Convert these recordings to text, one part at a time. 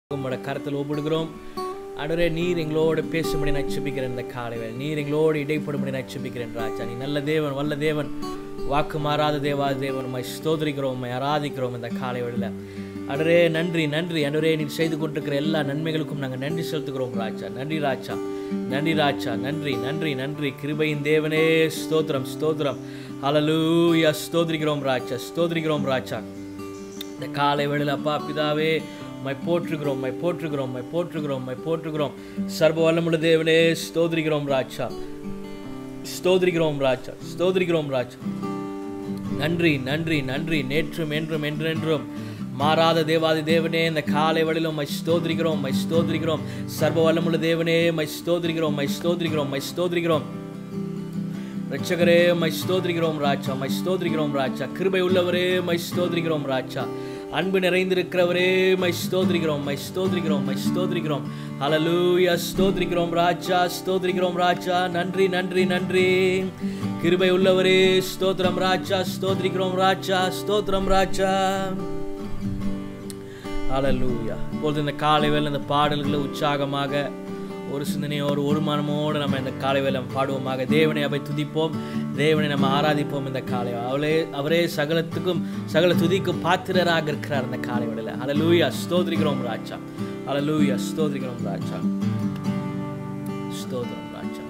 உங்களோட கருத்தில் ஒப்பிடுகிறோம் அடரே நீர் எங்களோடு பேசும்படி நான் செபிக்கிறேன் இந்த காலை வேளை நீர் எங்களோடு இடைப்படும்படி நான் செபிக்கிறேன் ராஜா நீ நல்ல தேவன் வல்ல தேவன் வாக்கு மாறாத தேவாத தேவன் உம்மை ஸ்தோத்திரிக்கிறோம் உம்மை ஆராதிக்கிறோம் இந்த காலை வேளையில் அடரே நன்றி நன்றி அடரே நீர் செய்து கொண்டிருக்கிற எல்லா நன்மைகளுக்கும் நாங்கள் நன்றி செலுத்துகிறோம் ராஜா நன்றி ராஜா நன்றி ராஜா நன்றி நன்றி நன்றி கிருபையின் தேவனே ஸ்தோத்திரம் ஸ்தோத்திரம் ஹalleluya ஸ்தோத்திரிக்கிறோம் ராஜா ஸ்தோத்திரிக்கிறோம் ராஜா இந்த காலை வேளையில் அப்பா பிதாவே மை போற்றுகிறோம் மை போற்றுகிறோம் மை போற்றுகிறோம் மை போற்றுகிறோம் சர்வ வல்லமுள்ள தேவனே ஸ்தோத்திரிக்கிறோம் ராஜா ஸ்தோத்திரிக்கிறோம் ராஜா ஸ்தோத்திரிக்கிறோம் ராஜா நன்றி நன்றி நன்றி நேற்றும் என்றும் என்றென்றும் மாறாத தேவாதி தேவனே இந்த காலை வழியிலும் மை ஸ்தோத்திரிக்கிறோம் மை ஸ்தோத்திரிக்கிறோம் சர்வ வல்லமுள்ள தேவனே மை ஸ்தோத்திரிக்கிறோம் மை ஸ்தோத்திரிக்கிறோம் மை ஸ்தோத்திரிக்கிறோம் ரட்சகரே மை ஸ்தோத்திரிக்கிறோம் ராஜா மை ஸ்தோத்திரிக்கிறோம் ராஜா கிருபை உள்ளவரே மை ஸ்தோத்திரிக்கிறோம் ராஜா அன்பு நிறைந்திருக்கிறவரே மை ஸ்தோத்திரிக்கிறோம் மை ஸ்தோத்திரிக்கிறோம் மை ஸ்தோத்திரிக்கிறோம் ஹalleluya ஸ்தோத்திரிக்கிறோம் ராஜா ஸ்தோத்திரிக்கிறோம் ராஜா நன்றி நன்றி நன்றி கிருபை உள்ளவரே ஸ்தோத்திரம் ராஜா ஸ்தோத்திரிக்கிறோம் ராஜா ஸ்தோத்திரம் ராஜா ஹalleluya இப்பொழுது இந்த காலை வேளை இந்த பாடல்களை உற்சாகமாக ஒரு சிந்தனையோடு ஒரு மனமோடு நம்ம இந்த காலை வேலை பாடுவோமாக தேவனை அவை துதிப்போம் தேவனை நம்ம ஆராதிப்போம் இந்த காலை அவளே அவரே சகலத்துக்கும் சகல துதிக்கும் பாத்திரராக இருக்கிறார் இந்த காலை வேளையில் ஹalleluya ஸ்தோத்திரிக்கிறோம் ராஜா ஹalleluya ஸ்தோத்திரிக்கிறோம் ராஜா ஸ்தோத்திரம் ராஜா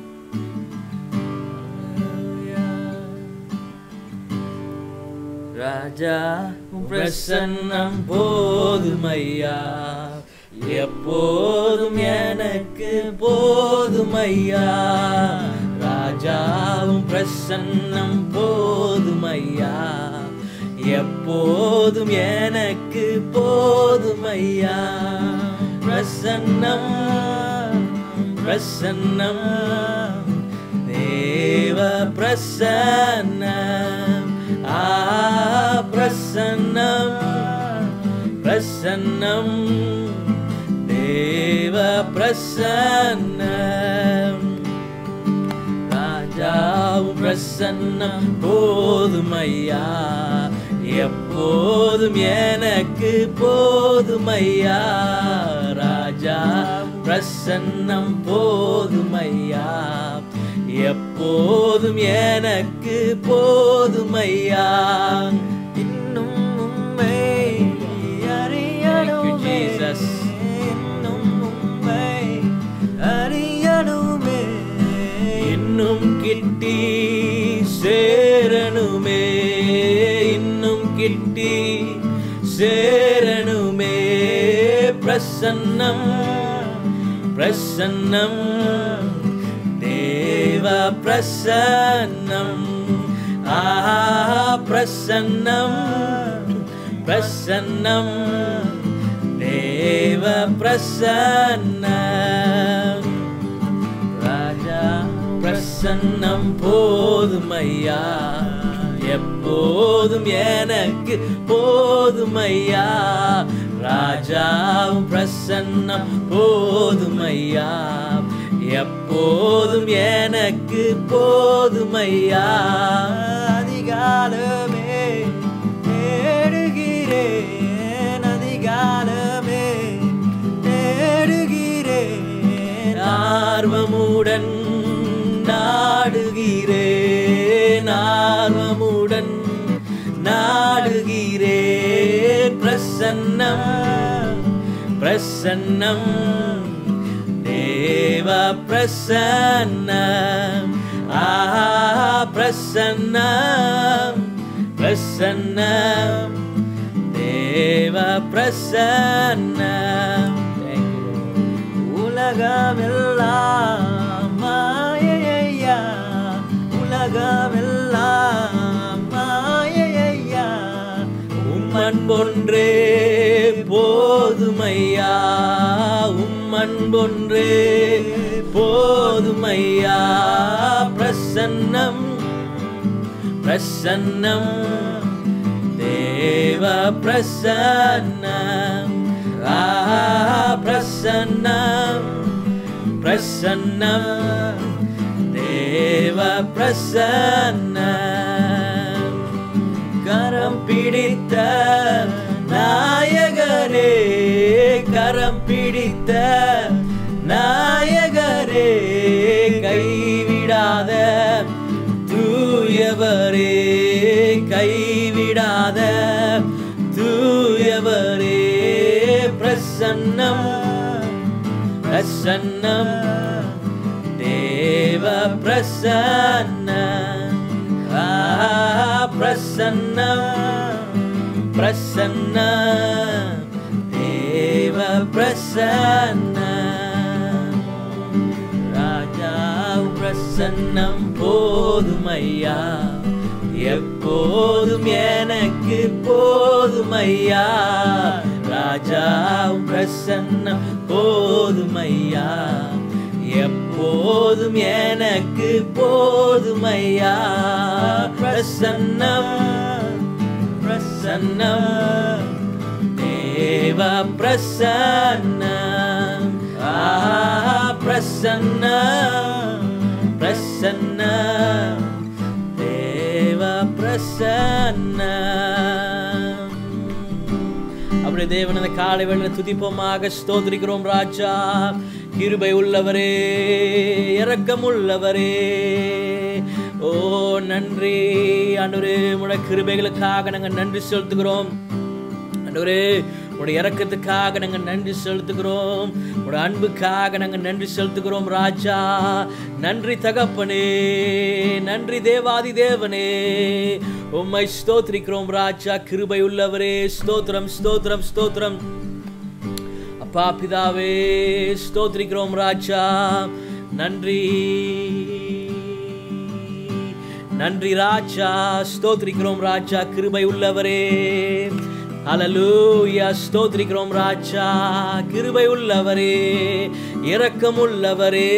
ராஜா உம் பிரசன்னம் போதுமையா எப்போதும் எனக்கு போதுமையா ராஜாவும் பிரசன்னம் போதுமையா எப்போதும் எனக்கு போதுமையா பிரசன்னம் பிரசன்னம் தேவ பிரசன்னம் ஆ பிரசன்னம் பிரசன்னம் தேவ பிரசன்னம் ராஜாவும் பிரசன்னம் போதுமையா எப்போதும் எனக்கு போதுமையா ராஜா பிரசன்னம் போதுமையா எப்போதும் எனக்கு போதுமையா இன்னும் உம்மை அறியணுமே இன்னும் உம்மை அறியணுமே இன்னும் கிட்டி சேரணுமே இன்னும் கிட்டி சேரணுமே பிரசன்னம் பிரசன்னம் தேவ பிரசன்னம் ஆஹா பிரசன்னம் பிரசன்னம் தேவ பிரசன்னம் ராஜா பிரசன்னம் போதுமையா எப்போதும் எனக்கு போதுமையா ராஜாவும் பிரசன்னம் போதுமையா எப்போதும் எனக்கு போதுமையா அதிகாலமே தேடுகிறேன் அதிகாலமே தேடுகிறேன் ஆர்வமுடன் நாடுகிறேன் ஆர்வமுடன் நாடுகிறேன் பிரசன்னம் பிரசன்னம் தேவ பிரசன்னம் ஆஹா பிரசன்னம் பிரசன்னம் தேவ பிரசன்னம் உலகமெல்லாம் மாயையா உலகமெல்லாம் மாயையா உம்மன் பொன்றே போதுமையா உம்மன் பொன்றே போதுமையா பிரசன்னம் பிரசன்னம் தேவ பிரசன்னம் ஆ பிரசன்னம் பிரசன்னம் தேவ பிரசன்னம் கரம் பிடித்த நாயகரே கரம் பிடித்த நாயகரே கைவிடாத தூயவரே கைவிடாத தூயவரே பிரசன்னம் பிரசன்னம் தேவ பிரசன்னம் ஆ, பிரசன்னம் பிரசன்னம் தேவ பிரசன்னம் ராஜா பிரசன்னம் போதுமையா எப்போதும் எனக்கு போதுமையா ராஜா பிரசன்னம் போதுமையா எப்போதும் எனக்கு போதுமையா பிரசன்னம் பிரசன்னம் தேவ பிரசன்னம் ஆ பிரசன்னம் பிரசன்னம் தேவ பிரசன்னம் அப்படி தேவன் அந்த காலை வேளையில துதிப்போமாக ஸ்தோத்திரிக்கிறோம் ராஜா கிருபை உள்ளவரே இரக்கம் உள்ளவரே ஓ நன்றி ஆண்டவரே உடைய கிருபைகளுக்காக நாங்கள் நன்றி செலுத்துகிறோம் ஆண்டவரே உடைய இறக்கத்துக்காக நாங்கள் நன்றி செலுத்துகிறோம் உடைய அன்புக்காக நாங்கள் நன்றி செலுத்துகிறோம் ராஜா நன்றி தகப்பனே நன்றி தேவாதி தேவனே உம்மை ஸ்தோத்திரிக்கிறோம் ராஜா கிருபை உள்ளவரே ஸ்தோத்திரம் ஸ்தோத்திரம் ஸ்தோத்திரம் அப்பா பிதாவே ஸ்தோத்திரிக்கிறோம் ராஜா நன்றி நன்றி ராஜா ஸ்தோத்திரிக்கிறோம் ராஜா கிருபை உள்ளவரே ஹalleluya ஸ்தோத்திரிக்கிறோம் ராஜா கிருபை உள்ளவரே இரக்கம் உள்ளவரே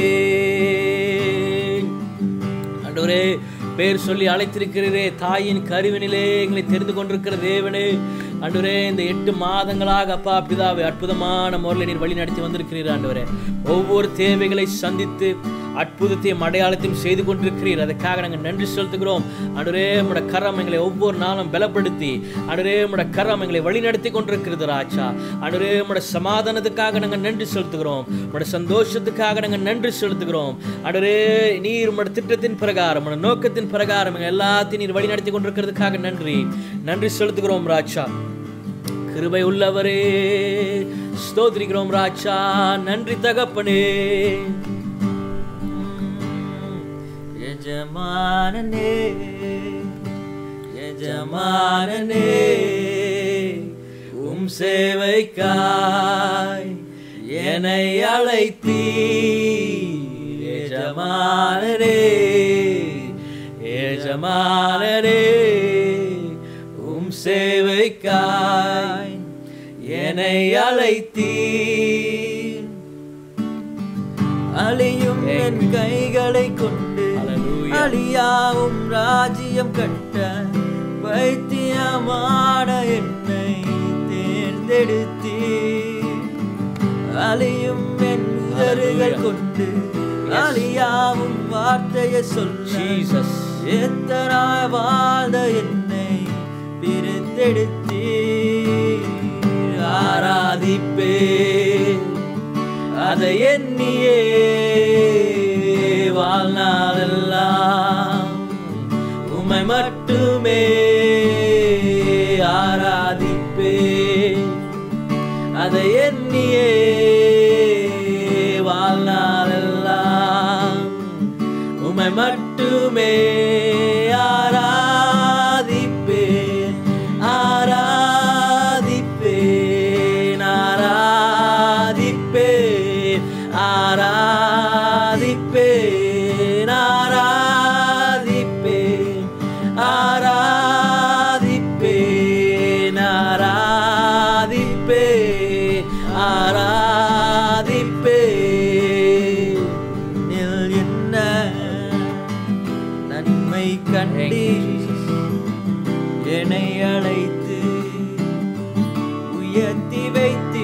ஆண்டவரே பேர் சொல்லி அழைத்திருக்கிறீரே தாயின் கருவினிலே எங்களை தெரிந்து கொண்டிருக்கிற தேவனே ஆண்டவரே இந்த எட்டு மாதங்களாக அப்பா பிதாவை அற்புதமான முறையில் நீர் வழி நடத்தி வந்திருக்கிறீர் ஆண்டவரே ஒவ்வொரு தேவைகளை சந்தித்து அற்புதத்தையும் அடையாளத்தையும் செய்து கொண்டிருக்கிறீர் அதுக்காக நாங்கள் நன்றி செலுத்துகிறோம் ஆண்டவரே உம்முடைய கரம் எங்களை ஒவ்வொரு நாளும் பலப்படுத்தி ஆண்டவரே உம்முடைய கரம் எங்களை வழிநடத்தி கொண்டிருக்கிறது ராஜா ஆண்டவரே உம்முடைய சமாதானத்துக்காக நாங்கள் நன்றி செலுத்துகிறோம் உம்முடைய சந்தோஷத்துக்காக நாங்கள் நன்றி செலுத்துகிறோம் ஆண்டவரே நீர் உம்முடைய திட்டத்தின் பிரகாரம் உம்முடைய நோக்கத்தின் பிரகாரம் எங்கள் எல்லாத்தையும் நீர் வழிநடத்தி கொண்டிருக்கிறதுக்காக நன்றி நன்றி செலுத்துகிறோம் ராஜா கிருபை உள்ளவரே ஸ்தோத்திரிக்கிறோம் ராஜா நன்றி தகப்பனே எஜமானனே எஜமானனே உம் சேவைக்காய் என்னை அழைத்தீ எஜமானனே எஜமானனே உம் சேவைக்காய் என்னை அழைத்தீர் அழியும் என் கைகளை கொண்டு Hallelujah. அழியாவும் ராஜ்யம் கட்ட வைத்தியமான என்னை தேர்ந்தெடுத்தீ அழியும் என் உதறுகள் Hallelujah. கொண்டு Yes. அழியாவும் வார்த்தையை சொல்ல Jesus. எத்தனாய் வாழ்ந்த என்னை பிரித்தெடுத்தீ ஆராதிப்பே அதை எண்ணியே வாழ்நாளெல்லாம் உமை மட்டுமே ஆராதிப்பே அதை எண்ணியே வாழ்நாளெல்லாம் உமை மட்டுமே ஆராதிப்பேன் ஆராதிப்பேன் ஆராதிப்பேன் ஆராதிப்பேன் ஆராதிப்பேன் ஆராதிப்பேன் ஆராதிப்பேன் ஆராதிப்பேன் நில் என்ன நன்மை கண்டி என்னை அழைத்து உயர்த்தி வைத்து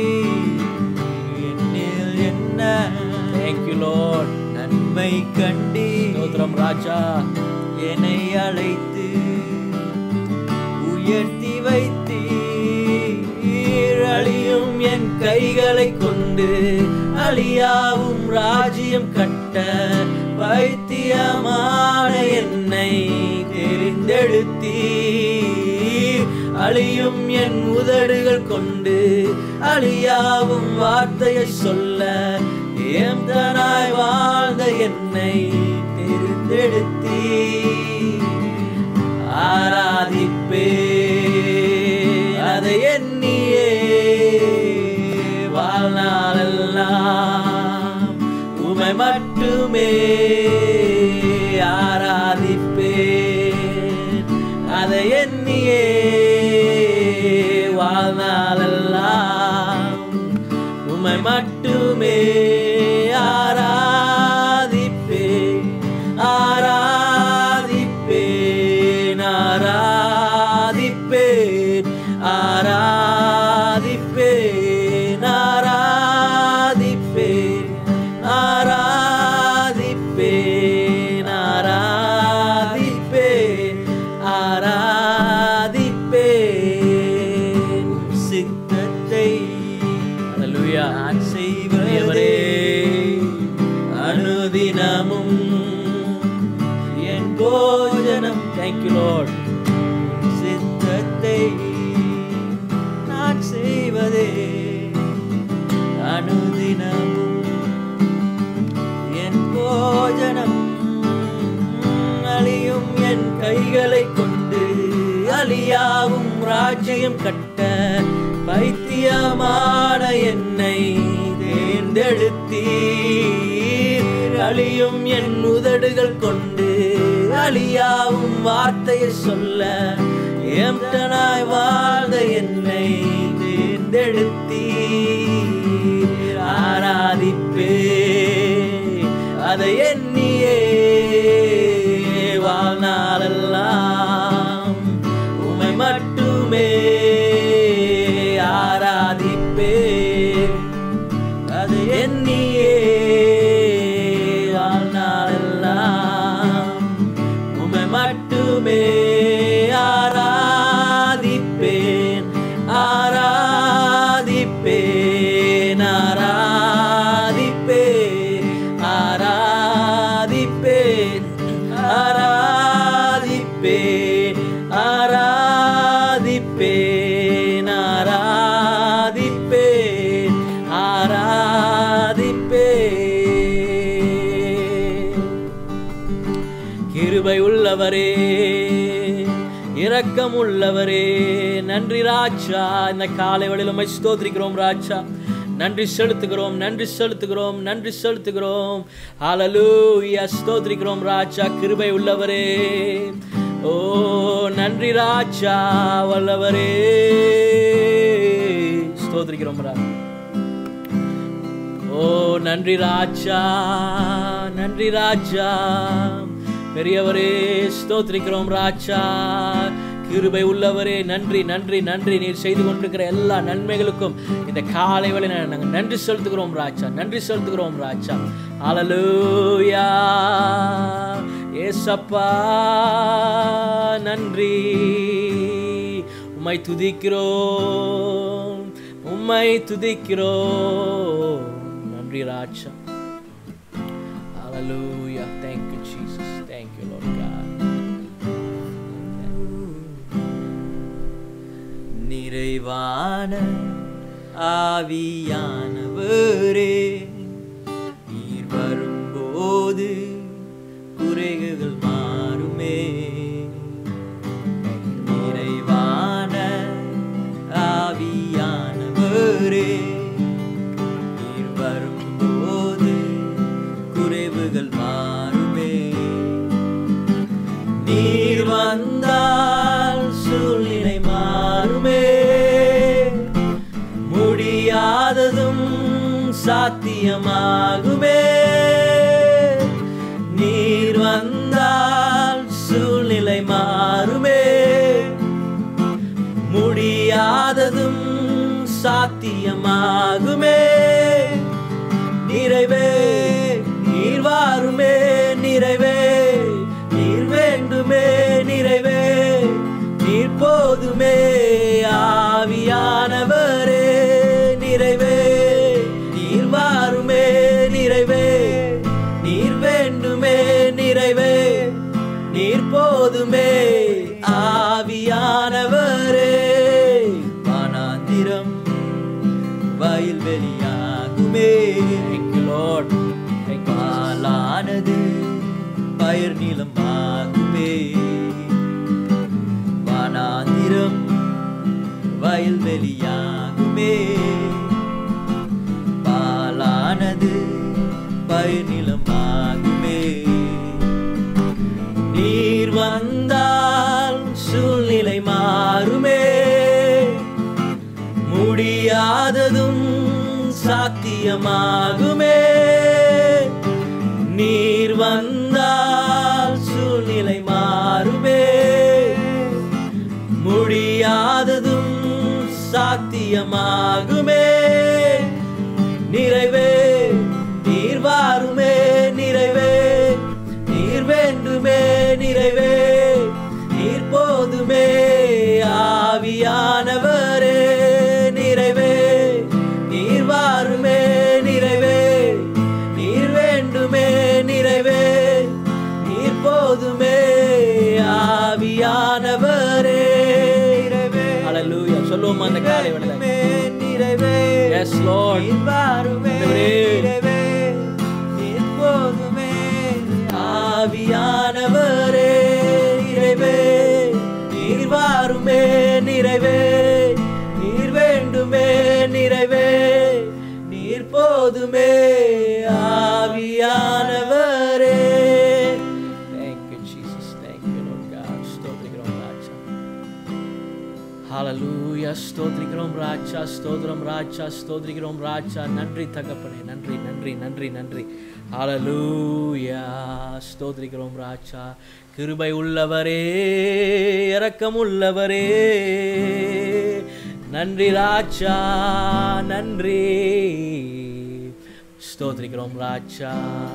என்னில் என்ன தேங்க்யூ லோட் நன்மை கண்டி ஸ்தோத்திரம் ராஜா என்னை அழைத்து உயர்த்தி வைத்தீர் அழியும் என் கைகளை கொண்டு அழியாவும் ராஜ்யம் கட்ட பைத்தியமான என்னை தெரிந்தெடுத்தீ அழியும் என் உதடுகள் கொண்டு அழியாவும் வார்த்தையை சொல்ல ஏம்தனாய் வாழ்ந்த என்னை தெரிந்தெடுத்தீ ஆராதிப்பே அதை எண்ணியே வாழ்நாளெல்லாம் உமை மட்டுமே ஆராதிப்பேன் அதை எண்ணியே வாழ்நாளெல்லாம் உமை மட்டுமே ஆராதிப்பேன் ஆராதிப்பேன் ஆராதிப்பேன் ஆராதிப்பேன் ஆராதிப்பேன் ஆராதிப்பேன் ஆராதிப்பேன் ஆராதிப்பேன் சித்தத்தை Hallelujah. நான் செய்வதே அனுதினமும் என் போஜனம் Thank you, Lord. சித்தத்தை நான் செய்வதே அனுதினமும் என் போஜனம் அழியும் என் கைகளை கொண்டு அழியாவும் ராஜ்யம் கட்ட பைத்தியமான என்னை தேர்ந்தெடுத்தீர் அழியும் என் உதடுகள் கொண்டு அழியாவும் வார்த்தையை சொல்ல ஏம்டனாய் வாழ்ந்த என்னை தேர்ந்தெடுத்தீர் ஆராதிப்பே அதை எண்ணியே வாழ்நாளெல்லாம் உமை மட்டுமே ஆராதிப்பே அது எண்ணியே வாழ்நாளெல்லாம் உமை மட்டுமே ஆராதிப்பேன் ஆராதிப்பேன் ஆராதிப்பேன் ஆராதிப்பேன் ஆராதிப்பேன் ஆராதிப்பேன் ஆராதிப்பேன் ஆராதிப்பேன் கிருபை உள்ளவரே இரக்கம் உள்ளவரே நன்றி ராஜா இந்த காலை வேளையில் உம்மை ஸ்தோத்திரிக்கிறோம் ராஜா நன்றி செலுத்துகிறோம் நன்றி செலுத்துகிறோம் நன்றி செலுத்துகிறோம் ஹalleluya ஸ்தோத்திரிக்கிறோம் ராஜா கிருபை உள்ளவரே ஓ நன்றி ராஜா வல்லவரே ஸ்தோத்திரிக்கிறோம் ராஜா ஓ நன்றி ராஜா நன்றி ராஜா பெரியவரே ஸ்தோத்திரிக்கிறோம் ராஜா கிருபை உள்ளவரே நன்றி நன்றி நன்றி நீர் செய்து கொண்டிருக்கிற எல்லா நன்மைகளுக்கும் இந்த காலை வேளை நாங்கள் நன்றி செலுத்துகிறோம் ராஜா நன்றி செலுத்துகிறோம் ராஜா ஹalleluya ஏசப்பா நன்றி உம்மை துதிக்கிறோம் உம்மை துதிக்கிறோம் நன்றி ராஜா Hallelujah. Thank you, Jesus. Thank you, Lord God. நிறைவான ஆவியானவரே நீர் வரும்போது குறைகள் மாறுமே நிறைவான ஆவியானவரே நீர் வரும்போது குறைவுகள் மாறுமே நீர் வந்தால் சூழ்நிலை மாறுமே முடியாததும் சாத்தியமாகுமே நீர் வந்தால் சூழ்நிலை மாறுமே முடியாததும் சாத்தியமாகுமே நிறைவே நீர் வாருமே நிறைவே நீர் வேண்டுமே நிறைவே நீர் போதுமே ஆவியானவரே நிறைவே வயல் வெளியாகுமே Thank you, Lord. Thank you, Jesus. பாலானது பயிர் நிலமாகுமே வானாந்திரம் வயல் வெளியாகுமே பாலானது பயிர் நிலமாகுமே நீர் வந்தால் சூழ்நிலை மாறுமே முடியாததும் சாத்தியமாகுமே நீர் வந்தால் சூழ்நிலை மாறுமே முடியாததும் சாத்தியமாகுமே நிறைவே நீர் வாருமே நிறைவே நீர் வேண்டுமே நிறைவே நீர் போதுமே ஆவியானவரே நிறைவே நீர் வாருமே நிறைவே நீர் வேண்டுமே நிறைவே நீர் போதுமே ஆவியானவரே நிறைவே Hallelujah. சொல்லுவோமா அந்த காலை வேளையில? நிறைவே Yes, Lord. நீர் வாருமே ஆண்டவரே. நிறைவே நீர் போதுமே ஆவியானவரே நிறைவே நீர் வாருமே நிறைவே நீர் வேண்டுமே நிறைவே நீர் போதுமே ஆவியானவரே Thank you, Jesus. Thank you, Lord God. ஸ்தோத்திரிக்கிறோம் ராஜா. Hallelujah. ஸ்தோத்திரிக்கிறோம் ராஜா ஸ்தோத்திரம் ராஜா ஸ்தோத்திரிக்கிறோம் ராஜா நன்றி தகப்பனே நன்றி நன்றி நன்றி நன்றி ஹalleluya ஸ்தோத்திரிக்கிறோம் ராஜா கிருபை உள்ளவரே இரக்கம் உள்ளவரே நன்றி ராஜா நன்றி ஸ்தோத்திரிக்கிறோம் ராஜா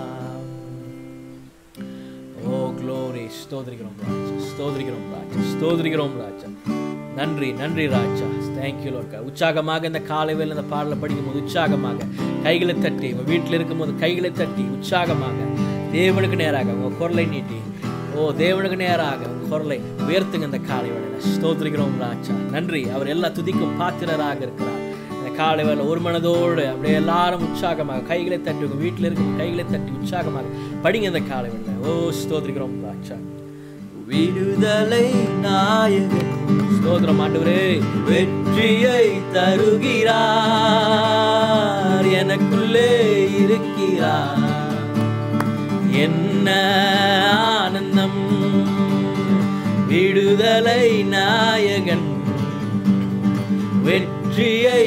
ஓ க்ளோரி ஸ்தோத்திரிக்கிறோம் ராஜா ஸ்தோத்திரிக்கிறோம் ராஜா ஸ்தோத்திரிக்கிறோம் ராஜா நன்றி நன்றி ராஜா தேங்க்யூ லோக்கா உற்சாகமாக இந்த காலை வேளை இந்த பாடலை படிக்கும்போது உற்சாகமாக கைகளை தட்டி உங்கள் வீட்டில் இருக்கும்போது கைகளை தட்டி உற்சாகமாக தேவனுக்கு நேராக உங்கள் குரலை நீட்டி ஓ தேவனுக்கு நேராக உங்கள் குரலை உயர்த்துங்க இந்த காலை வேளையில் ஸ்தோத்திரிக்கிறோம் ராஜா நன்றி அவர் எல்லா துதிக்கும் பாத்திரராக இருக்கிறார் இந்த காலை வேளை ஒரு மனதோடு அப்படியே எல்லாரும் உற்சாகமாக கைகளை தட்டி உங்கள் வீட்டில் இருக்கும் கைகளை தட்டி உற்சாகமாக படிங்க இந்த காலை வேளை ஓ ஸ்தோத்திரிக்கிறோம் ராஜா விடுதலை நாயகன் ஸ்தோத்திரம் ஆண்டவரே வெற்றியை தருகிறார் எனக்குள்ளே இருக்கிறார் என்ன ஆனந்தம் விடுதலை நாயகன் வெற்றியை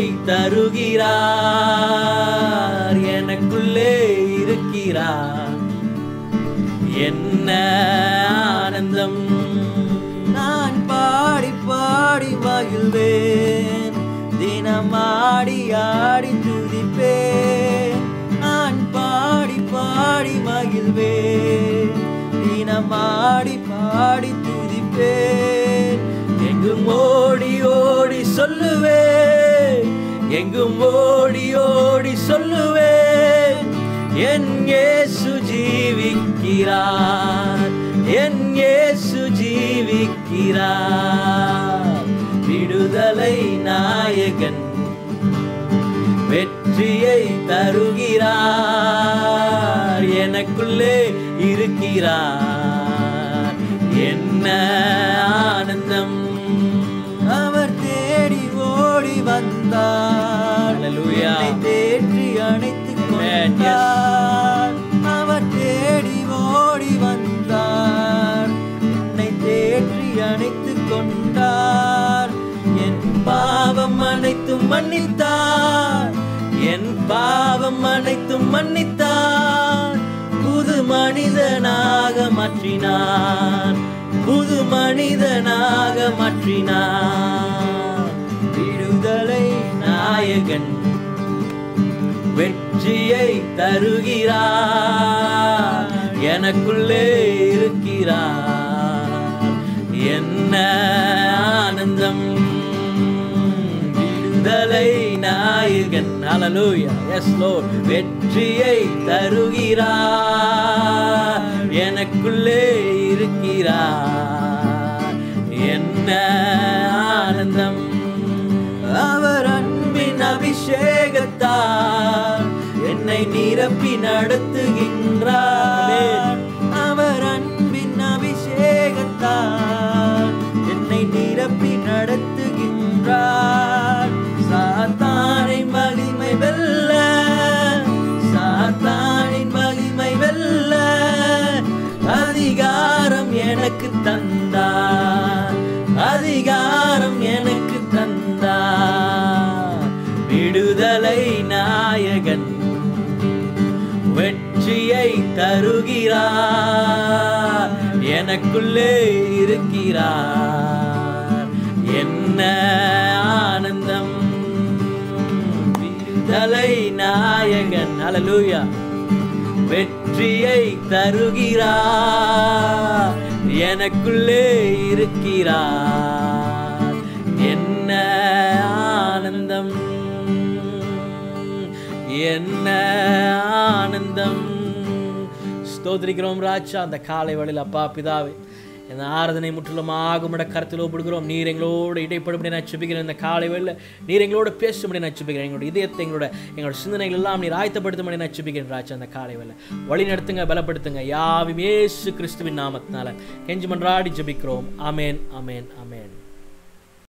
தருகிறார் எனக்குள்ளே இருக்கிறார் என்ன ஆனந்தம் நான் பாடி பாடி மகிழ்வேன் தினம் ஆடி ஆடி துதிப்பேன் நான் பாடி பாடி மகிழ்வேன் தினம் ஆடி பாடி துதிப்பேன் எங்கும் ஓடி ஓடி சொல்லுவேன் எங்கும் ஓடி ஓடி சொல்லுவேன் என் இயேசு ஜீவிக்கிறார் என் இயேசு ஜீவிக்கிறார் விடுதலை நாயகன் வெற்றியை தருகிறார் எனக்குள்ளே இருக்கிறார் என்ன ஆனந்தம் அவர் தேடி ஓடி வந்தார் Hallelujah. என்னை தேற்றி அணைத்துக் Amen. Yes. கொண்டார் அவர் தேடி ஓடி வந்தார் என்னை தேற்றி அணைத்துக் கொண்டார் என் பாவம் அனைத்தும் மன்னித்தார் என் பாவம் அனைத்தும் மன்னித்தார் புது மனிதனாக மாற்றினார் புது மனிதனாக மாற்றினார் விடுதலை நாயகன் வெற்றியை தருகிறார் எனக்குள்ளே இருக்கிறார் என்ன ஆனந்தம் விடுதலை நாயகன் ஹalleluya எஸ் லோர்ட் வெற்றியை தருகிறார் எனக்குள்ளே இருக்கிறார் என்ன ஆனந்தம் அவர் அன்பின் அபிஷேகத்தால் என்னை நிரப்பி நடத்துகின்றார் அவர் அன்பின் அபிஷேகத்தால் என்னை நிரப்பி நடத்துகின்றார் சாத்தானை மகிமை வெல்ல சாத்தானின் மகிமை வெல்ல அதிகாரம் எனக்கு தந்தார் அதிகாரம் எனக்கு தந்தார் விடுதலை நாயகன் வெற்றியை தருகிறார் எனக்குள்ளே இருக்கிறார் என்ன ஆனந்தம் விடுதலை நாயகன் அலலூயா வெற்றியை தருகிறார் எனக்குள்ளே இருக்கிறார் என்ன ஆனந்தம் என்ன ஆனந்தம் ஸ்தோத்திரிக்கிறோம் ராஜா அந்த காலை வேளையில் அப்பா பிதாவே இந்த ஆராதனை முற்றிலுமாக உம்முடைய கருத்தில் ஒப்பிடுகிறோம் நீர் எங்களோடு இடைப்படும்படி நான் சுபிக்கிறேன் இந்த காலை வேளையில் நீர் எங்களோடு பேசும்படி நான் சுபிக்கிறேன் எங்களோட இதயத்தை எங்களோட எங்களோட சிந்தனைகள் எல்லாம் நீர் ஆயத்தப்படுத்தும்படி நான் சுபிக்கிறேன் ராஜா அந்த காலை வேளை வழி நடத்துங்க பலப்படுத்துங்க யாவும் இயேசு கிறிஸ்துவின் நாமத்தினால கெஞ்சி மன்றாடி ஜெபிக்கிறோம் அமேன் அமேன் அமேன்